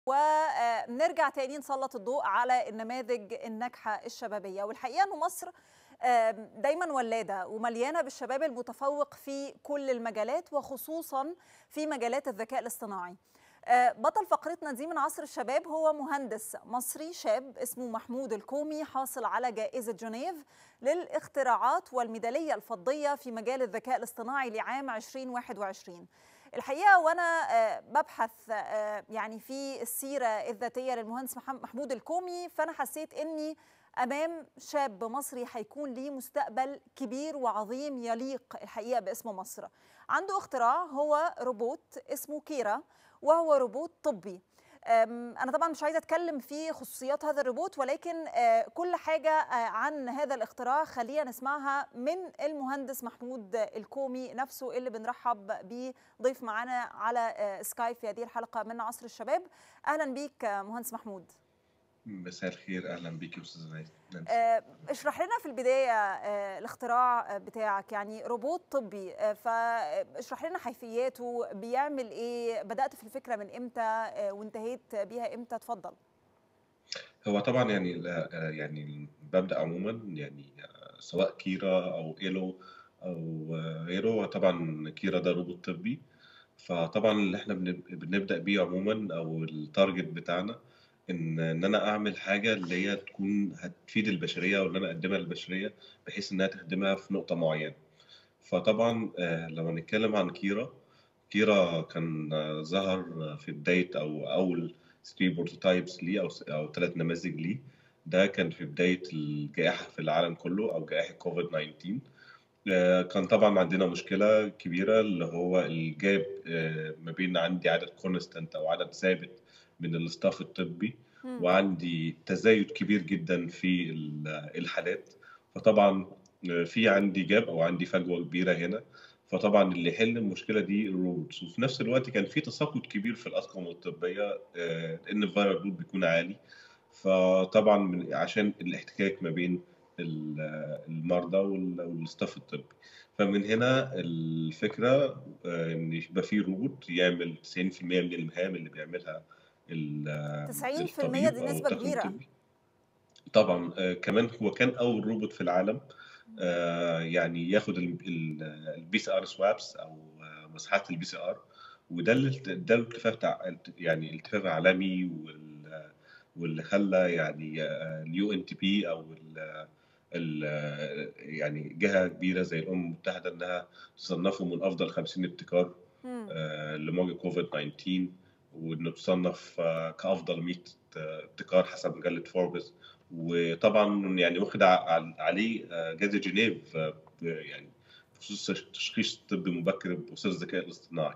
ونرجع تاني نسلط الضوء على النماذج الناجحة الشبابية والحقيقة أنه مصر دايما ولادة ومليانة بالشباب المتفوق في كل المجالات وخصوصا في مجالات الذكاء الاصطناعي بطل فقرتنا دي من عصر الشباب هو مهندس مصري شاب اسمه محمود الكومي حاصل على جائزة جنيف للاختراعات والميدالية الفضية في مجال الذكاء الاصطناعي لعام 2021 الحقيقه وانا ببحث يعني في السيره الذاتيه للمهندس محمود الكومي فانا حسيت اني امام شاب مصري هيكون ليه مستقبل كبير وعظيم يليق الحقيقه باسم مصر عنده اختراع هو روبوت اسمه كيرا وهو روبوت طبي أنا طبعا مش عايزة أتكلم في خصوصيات هذا الروبوت ولكن كل حاجة عن هذا الاختراع خلينا نسمعها من المهندس محمود الكومي نفسه اللي بنرحب بيه ضيف معانا على سكاي في هذه الحلقة من عصر الشباب أهلا بيك مهندس محمود مساء الخير اهلا بيك يا استاذ نانسي آه اشرح لنا في البدايه آه الاختراع بتاعك يعني روبوت طبي آه فاشرح لنا حيثياته بيعمل ايه بدات في الفكره من امتى آه وانتهيت بيها امتى اتفضل هو طبعا يعني يعني ببدا عموما يعني سواء كيرا او ايلو او غيره طبعا كيرا ده روبوت طبي فطبعا اللي احنا بنبدا بيه عموما او التارجت بتاعنا ان ان انا اعمل حاجه اللي هي تكون هتفيد البشريه وان انا اقدمها للبشريه بحيث انها تخدمها في نقطه معينه فطبعا لو هنتكلم عن كيرا كيرا كان ظهر في بدايه او اول 3 بروتوتايبس ليه او او ثلاث نماذج ليه ده كان في بدايه الجائحه في العالم كله او جائحه كوفيد 19 كان طبعا عندنا مشكله كبيره اللي هو الجاب ما بين عندي عدد كونستنت او عدد ثابت من الاستاف الطبي م. وعندي تزايد كبير جدا في الحالات فطبعا في عندي جاب او عندي فجوه كبيره هنا فطبعا اللي يحل المشكله دي الروبوتس وفي نفس الوقت كان في تساقط كبير في الاطقم الطبيه لان الفيرال لود بيكون عالي فطبعا من عشان الاحتكاك ما بين المرضى والاستاف الطبي فمن هنا الفكره ان يبقى في روبوت يعمل 90% من المهام اللي بيعملها 90% دي نسبة كبيرة طبعا آه كمان هو كان أول روبوت في العالم آه يعني ياخد البي سي ار سوابس أو آه مساحات البي سي ار وده ده الاتفاق يعني الاتفاق عالمي واللي خلى يعني اليو ان تي بي او ال ال يعني جهه كبيره زي الامم المتحده انها تصنفه من افضل 50 ابتكار لمواجهه كوفيد 19 وانه تصنف كافضل 100 ابتكار حسب مجله فوربس وطبعا يعني واخد عليه جائزه جنيف يعني بخصوص تشخيص الطب المبكر بوسائل الذكاء الاصطناعي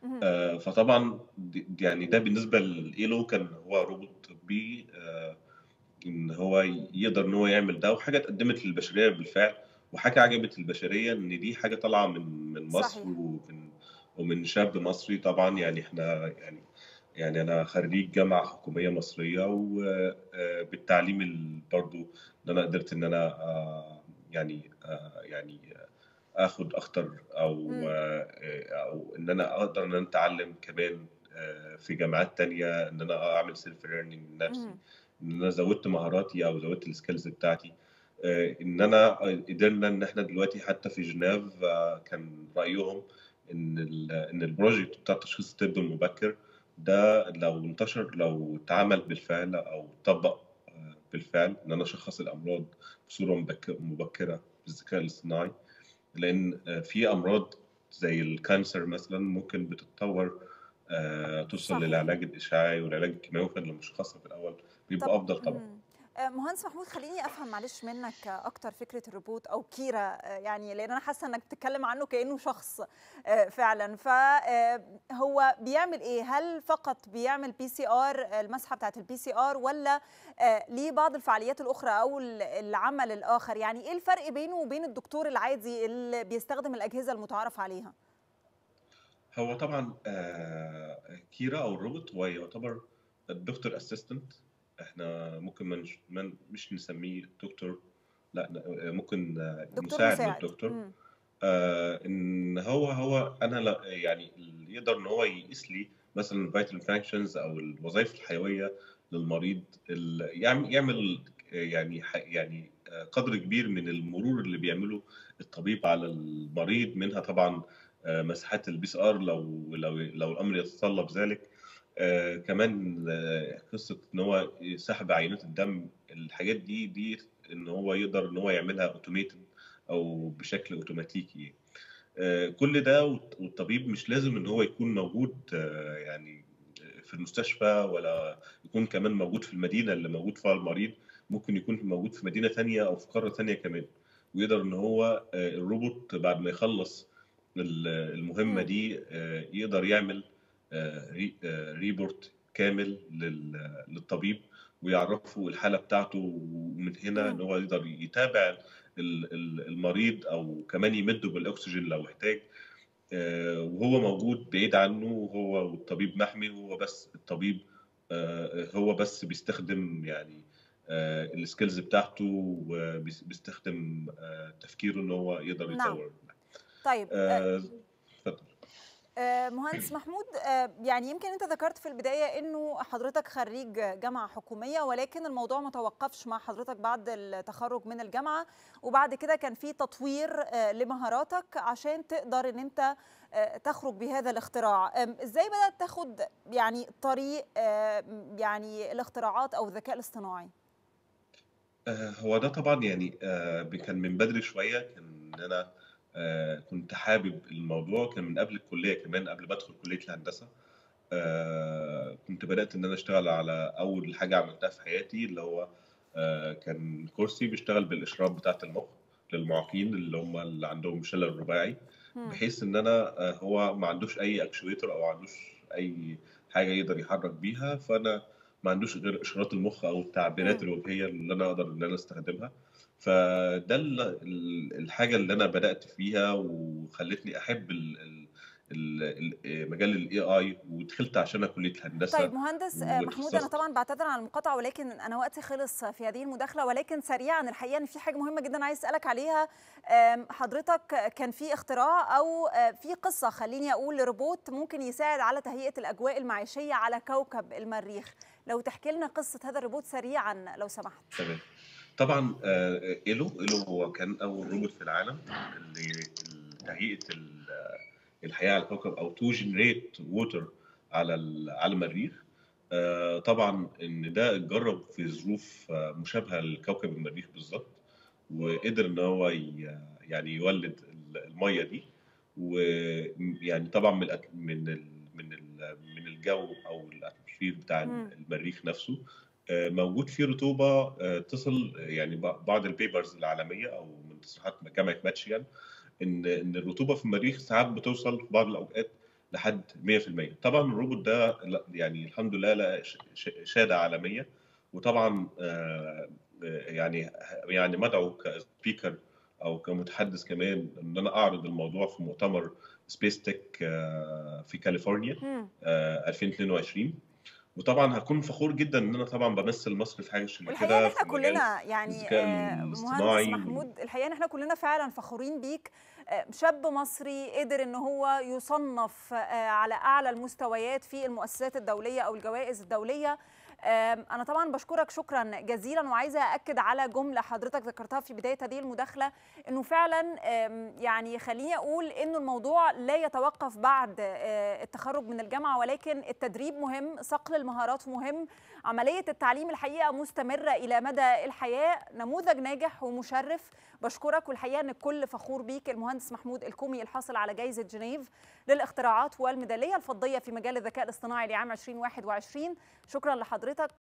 فطبعا يعني ده بالنسبه لايلو كان هو روبوت طبي ان هو يقدر ان هو يعمل ده وحاجه اتقدمت للبشريه بالفعل وحاجه عجبت البشريه ان دي حاجه طالعه من من مصر صحيح. ومن ومن شاب مصري طبعا يعني احنا يعني يعني انا خريج جامعه حكوميه مصريه وبالتعليم برضو ان انا قدرت ان انا يعني يعني اخد اختر او او ان انا اقدر ان انا اتعلم كمان في جامعات تانية ان انا اعمل سيلف ليرنينج من نفسي ان انا زودت مهاراتي او زودت السكيلز بتاعتي ان انا قدرنا ان احنا دلوقتي حتى في جنيف كان رايهم ان ان البروجكت بتاع تشخيص الطب المبكر ده لو انتشر لو اتعمل بالفعل او اتطبق بالفعل ان انا اشخص الامراض بصوره مبكره بالذكاء الاصطناعي لان في امراض زي الكانسر مثلا ممكن بتتطور توصل صحيح. للعلاج الاشعاعي والعلاج الكيماوي فلو مش خاصه في الاول بيبقى طب افضل طبعا مهندس محمود خليني افهم معلش منك اكتر فكره الروبوت او كيرا يعني لان انا حاسه انك بتتكلم عنه كانه شخص فعلا فهو بيعمل ايه هل فقط بيعمل بي سي ار المسحه بتاعت البي سي ار ولا ليه بعض الفعاليات الاخرى او العمل الاخر يعني ايه الفرق بينه وبين الدكتور العادي اللي بيستخدم الاجهزه المتعارف عليها هو طبعا كيرا او الروبوت هو يعتبر الدكتور اسيستنت احنا ممكن منش من مش نسميه دكتور لا ممكن دكتور مساعد مساعد. للدكتور آه ان هو هو انا لا يعني اللي يقدر ان هو يقيس لي مثلا فيتال فانكشنز او الوظائف الحيويه للمريض يعمل يعني يعني قدر كبير من المرور اللي بيعمله الطبيب على المريض منها طبعا مساحات البي سي ار لو لو لو الامر يتطلب ذلك آه كمان آه قصه ان هو سحب عينات الدم الحاجات دي دي ان هو يقدر ان هو يعملها اوتوميتد او بشكل اوتوماتيكي آه كل ده والطبيب مش لازم ان هو يكون موجود يعني في المستشفى ولا يكون كمان موجود في المدينه اللي موجود فيها المريض ممكن يكون موجود في مدينه ثانيه او في قاره ثانيه كمان ويقدر ان هو الروبوت بعد ما يخلص المهمه دي يقدر يعمل ريبورت كامل للطبيب ويعرفه الحاله بتاعته ومن هنا ان هو يقدر يتابع المريض او كمان يمده بالاكسجين لو احتاج وهو موجود بعيد عنه وهو والطبيب محمي وهو بس الطبيب هو بس بيستخدم يعني السكيلز بتاعته وبيستخدم تفكيره ان هو يقدر يطور نعم. طيب آه مهندس محمود يعني يمكن انت ذكرت في البدايه انه حضرتك خريج جامعه حكوميه ولكن الموضوع ما توقفش مع حضرتك بعد التخرج من الجامعه وبعد كده كان في تطوير لمهاراتك عشان تقدر ان انت تخرج بهذا الاختراع ازاي بدات تاخد يعني طريق يعني الاختراعات او الذكاء الاصطناعي هو ده طبعا يعني كان من بدري شويه كان انا آه كنت حابب الموضوع كان من قبل الكليه كمان قبل ما ادخل كليه الهندسه آه كنت بدات ان انا اشتغل على اول حاجه عملتها في حياتي اللي هو آه كان كرسي بيشتغل بالاشراف بتاعه المخ للمعاقين اللي هم اللي عندهم شلل رباعي بحيث ان انا هو ما عندوش اي اكشويتر او ما عندوش اي حاجه يقدر يحرك بيها فانا ما عندوش غير اشارات المخ او التعبيرات الوجهيه اللي انا اقدر ان انا استخدمها فده الحاجه اللي انا بدات فيها وخلتني احب مجال الاي اي ودخلت عشان كليه الهندسه طيب مهندس محمود انا طبعا بعتذر عن المقاطعه ولكن انا وقتي خلص في هذه المداخله ولكن سريعا الحقيقه ان في حاجه مهمه جدا عايز اسالك عليها حضرتك كان في اختراع او في قصه خليني اقول روبوت ممكن يساعد على تهيئه الاجواء المعيشيه على كوكب المريخ لو تحكي لنا قصه هذا الروبوت سريعا لو سمحت تمام طبعا ايلو ايلو هو كان اول روبوت في العالم اللي تهيئه الحياه على الكوكب او تو جنريت ووتر على على المريخ طبعا ان ده اتجرب في ظروف مشابهه لكوكب المريخ بالظبط وقدر ان هو يعني يولد الميه دي ويعني طبعا من من من من الجو او الاتموسفير بتاع المريخ نفسه موجود فيه رطوبه تصل يعني بعض البيبرز العالميه او من تصريحات جامعه ماتشيان ان ان الرطوبه في المريخ ساعات بتوصل في بعض الاوقات لحد 100% طبعا الروبوت ده يعني الحمد لله لقى شهاده عالميه وطبعا يعني يعني مدعو كسبيكر او كمتحدث كمان ان انا اعرض الموضوع في مؤتمر سبيس تك في كاليفورنيا 2022 وطبعا هكون فخور جدا ان انا طبعا بمثل مصر في حاجه شبه كده والحقيقه احنا كلنا يعني مهندس محمود الحقيقه احنا كلنا فعلا فخورين بيك شاب مصري قدر ان هو يصنف على اعلى المستويات في المؤسسات الدوليه او الجوائز الدوليه أنا طبعا بشكرك شكرا جزيلا وعايزة أكد على جملة حضرتك ذكرتها في بداية هذه المداخلة أنه فعلا يعني خليني أقول أنه الموضوع لا يتوقف بعد التخرج من الجامعة ولكن التدريب مهم صقل المهارات مهم عملية التعليم الحقيقة مستمرة إلى مدى الحياة نموذج ناجح ومشرف بشكرك والحقيقة أن الكل فخور بيك المهندس محمود الكومي الحاصل على جائزة جنيف للاختراعات والميدالية الفضية في مجال الذكاء الاصطناعي لعام 2021 شكرا لحضرتك